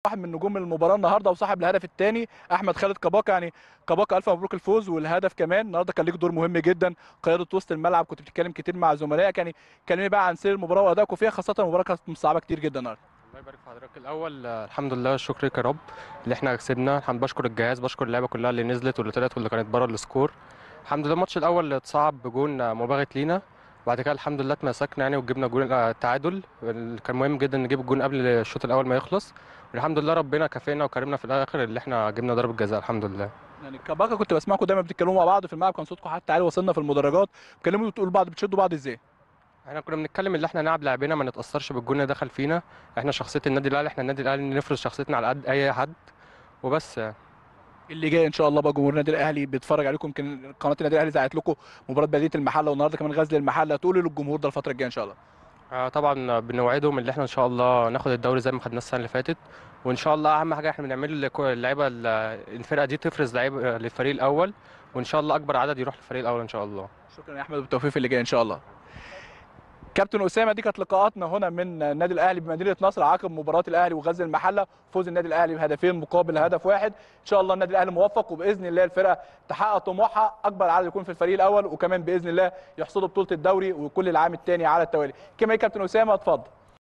واحد من نجوم المباراه النهارده وصاحب الهدف الثاني احمد خالد كباكا يعني كباكا الف مبروك الفوز والهدف كمان النهارده كان ليك دور مهم جدا قياده وسط الملعب كنت بتتكلم كتير مع زملائك يعني كلمني بقى عن سير المباراه وادائكم فيها خاصه المباراه كانت مصعبه كتير جدا النهارده الله يبارك في حضرتك الاول آه، الحمد لله شكر لك يا رب اللي احنا كسبنا الحمد بشكر الجهاز بشكر اللعيبه كلها اللي نزلت واللي طلعت واللي كانت بره السكور الحمد لله الماتش الاول اتصعب بجون آه، مباغت لينا بعد كده الحمد لله اتمسكنا يعني وجبنا جون آه، التعادل ال- كان مهم جدا نجيب الجون قبل الشوط الاول ما يخلص والحمد لله ربنا كافئنا وكرمنا في الاخر اللي احنا جبنا ضربه جزاء الحمد لله يعني كباكا كنت بسمعكم دايما بتتكلموا مع بعض في الملعب كان صوتكم حتى عالي وصلنا في المدرجات بتكلموا وتقولوا بعض بتشدوا بعض ازاي احنا كنا بنتكلم اللي احنا نلعب لعبنا ما نتاثرش بالجون اللي دخل فينا احنا شخصيه النادي الاهلي احنا النادي الاهلي نفرض شخصيتنا على قد اي حد وبس يعني. اللي جاي ان شاء الله بقى جمهور النادي الاهلي بيتفرج عليكم يمكن قناه النادي الاهلي زعت لكم مباراه بلديه المحله والنهارده كمان غزل المحله تقولوا للجمهور ده الفتره الجايه ان شاء الله آه، طبعا بنوعدهم اللي احنا ان شاء الله ناخد الدوري زي ما خدناه السنه اللي فاتت وان شاء الله اهم حاجه احنا بنعمله لكو- اللعيبه ال- الفرقه دي تفرز لعيبه للفريق الاول وان شاء الله اكبر عدد يروح للفريق الاول ان شاء الله شكرا يا احمد بالتوفيق في اللي جاي ان شاء الله كابتن اسامه دي كانت لقاءاتنا هنا من النادي الاهلي بمدينه نصر عقب مباراه الاهلي وغزل المحله فوز النادي الاهلي بهدفين مقابل هدف واحد ان شاء الله النادي الاهلي موفق وباذن الله الفرقه تحقق طموحها اكبر عدد يكون في الفريق الاول وكمان باذن الله يحصدوا بطوله الدوري وكل العام الثاني على التوالي كما يا كابتن اسامه اتفضل